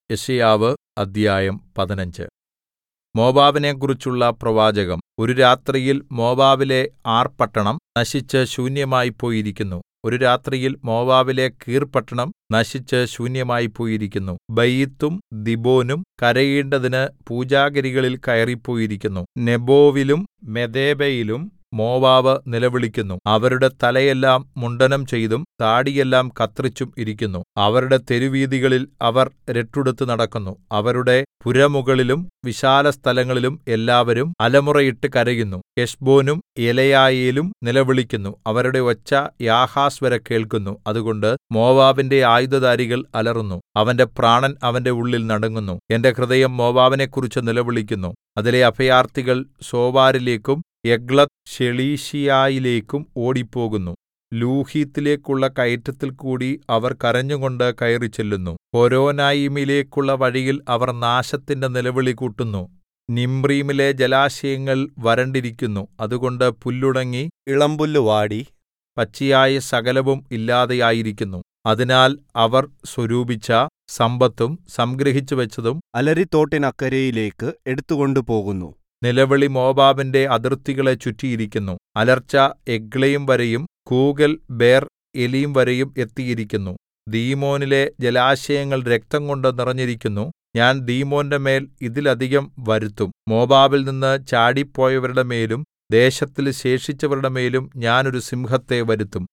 യെശയ്യാവ് അദ്ധ്യായം പതിനഞ്ച് മോവാബിനെക്കുറിച്ചുള്ള പ്രവാചകം ഒരു രാത്രിയിൽ മോവാബിലെ ആർ പട്ടണം നശിച്ച് ശൂന്യമായിപ്പോയിരിക്കുന്നു ഒരു രാത്രിയിൽ മോവാബിലെ കീർ പട്ടണം നശിച്ച് ശൂന്യമായിപ്പോയിരിക്കുന്നു ബയീത്തും ദീബോനും കരയേണ്ടതിന് പൂജാഗിരികളിൽ കയറിപ്പോയിരിക്കുന്നു നെബോവിലും മെദേബയിലും മോവാബ് നിലവിളിക്കുന്നു അവരുടെ തലയെല്ലാം മുണ്ഡനം ചെയ്തും താടിയെല്ലാം കത്രിച്ചും ഇരിക്കുന്നു അവരുടെ തെരുവീഥികളിൽ അവർ രട്ടുടുത്ത് നടക്കുന്നു അവരുടെ പുരമുകളിലും വിശാലസ്ഥലങ്ങളിലും എല്ലാവരും അലമുറയിട്ട് കരയുന്നു ഹെശ്ബോനും എലെയാലേയും നിലവിളിക്കുന്നു അവരുടെ ഒച്ച യാഹസ് വരെ കേൾക്കുന്നു അതുകൊണ്ട് മോവാബിന്റെ ആയുധധാരികൾ അലറുന്നു അവന്റെ പ്രാണൻ അവന്റെ ഉള്ളിൽ നടുങ്ങുന്നു എന്റെ ഹൃദയം മോവാബിനെക്കുറിച്ച് നിലവിളിക്കുന്നു അതിലെ അഭയാർത്ഥികൾ സോവാരിലേക്കും എഗ്ലത്ത് ശെളീശീയയിലേക്കും ഓടിപ്പോകുന്നു ലൂഹീത്തിലേക്കുള്ള കയറ്റത്തിൽകൂടി അവർ കരഞ്ഞുകൊണ്ട് കയറിച്ചെല്ലുന്നു ഹോരോനയീമിലേക്കുള്ള വഴിയിൽ അവർ നാശത്തിന്റെ നിലവിളി കൂട്ടുന്നു നിമ്രീമിലെ ജലാശയങ്ങൾ വരണ്ടിരിക്കുന്നു അതുകൊണ്ട് പുല്ലുണങ്ങി ഇളമ്പുല്ല് വാടി പച്ചയായ സകലവും ഇല്ലാതെയായിരിക്കുന്നു അതിനാൽ അവർ സ്വരൂപിച്ച സമ്പത്തും സംഗ്രഹിച്ചുവച്ചതും അലരിത്തോട്ടിനക്കരയിലേക്ക് എടുത്തുകൊണ്ടുപോകുന്നു നിലവിളി മോവാബിന്റെ അതിർത്തികളെ ചുറ്റിയിരിക്കുന്നു അലർച്ച എഗ്ലയീം വരെയും കൂകൽ ബേർ എലീം വരെയും എത്തിയിരിക്കുന്നു ദീമോനിലെ ജലാശയങ്ങൾ രക്തംകൊണ്ട് നിറഞ്ഞിരിക്കുന്നു ഞാൻ ദീമോന്റെ മേൽ ഇതിലധികം വരുത്തും മോവാബിൽ നിന്ന് ചാടിപ്പോയവരുടെ മേലും ദേശത്തിൽ ശേഷിച്ചവരുടെ മേലും ഞാൻ ഒരു സിംഹത്തെ വരുത്തും